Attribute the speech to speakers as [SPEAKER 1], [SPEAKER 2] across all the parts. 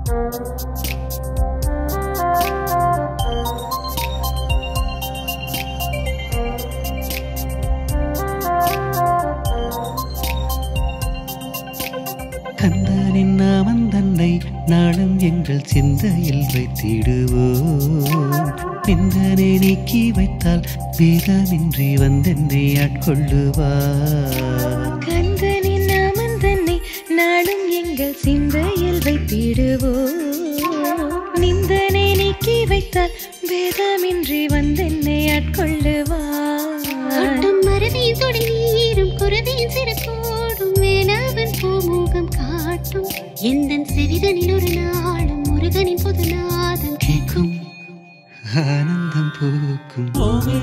[SPEAKER 1] கந்தனின் நாமம் தன்னை நாளும் எங்கள் சிந்தையில் வைத்திடுவோம் நிந்தனை நீக்கி வைத்தால் வேதமின்றி வந்தென்னை ஆட்கொள்ளுவார்
[SPEAKER 2] கந்தனின் நாமம் தன்னை நாளும் எங்கள் சிந்தையில் வைத்திடுவோம் நிந்தனை நீக்கி வைத்தால் வேதமின்றி வந்தென்னை ஆட்கொள்ளுவார்
[SPEAKER 3] காட்டும் மருவியின் தொடி நீரும் குருவியின் சிறு கோடும் வேலவன் பூமுகம் காட்டும் எந்தன் செவிதனில் ஒரு நாளும் முருகனின் பொது நாதம்
[SPEAKER 1] கேட்கும் ஆனந்தம் பூக்கும்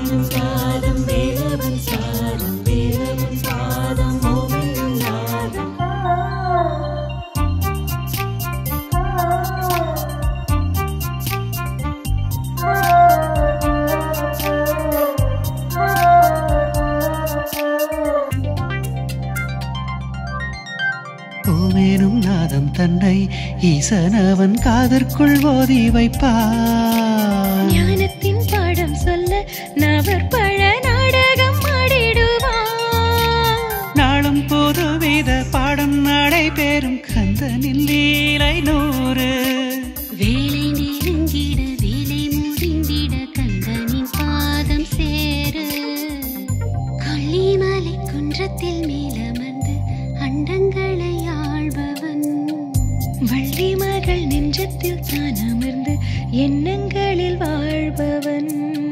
[SPEAKER 1] ஓமேனும் நாதம் தன்னை ஈசனவன் காதற்குள் ஓதி வைப்பார்
[SPEAKER 2] ஞானத்தின் பாடம் சொல்ல நவர் பழ நாடகம் ஆடிடுவார்
[SPEAKER 1] நாளும் பொது வேத பாடம் நடைபெறும் கந்தனின் லீலை நூறு
[SPEAKER 3] வேலை நெருங்கிட வேலை முடிந்திட கந்தனின் பாதம் சேர கொல்லிமலை குன்றத்தில் மேலமர்ந்து அண்டங்களை ஆள்பவன்
[SPEAKER 2] வள்ளி மகள் நெஞ்சத்தில் தான் அமர்ந்து எண்ணங்களில் வாழ்பவன்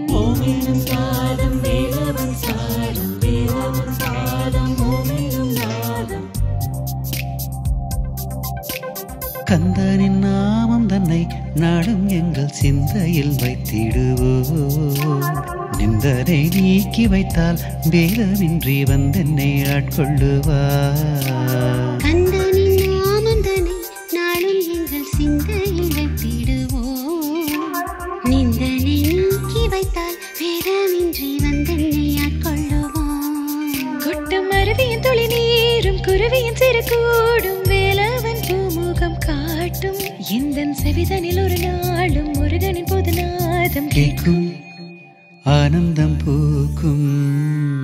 [SPEAKER 1] கந்தனின் நாமம் தன்னை நாடும் எங்கள் சிந்தையில் வைத்திடுவோம் நிந்தனை நீக்கி வைத்தால் வேதமின்றி வந்தென்னை ஆட்கொள்ளுவார்
[SPEAKER 3] கந்தனின் நாமந்தனை நாளும் எங்கள் சிந்தையில் வைத்திடுவோம் நிந்தனை நீக்கி வைத்தால் வேதமின்றி வந்தென்னை ஆட்கொள்ளுவோம்
[SPEAKER 2] கொட்டும் அருவியின் துளி நீரும் குருவியின் சிறு கூடும் வேலவன் பூமுகம் காட்டும் எந்தன் செவிதனில் ஒரு நாளும் முருகனின் பொது நாதம்
[SPEAKER 1] கேட்கும் ஆனந்தம் பூக்கும்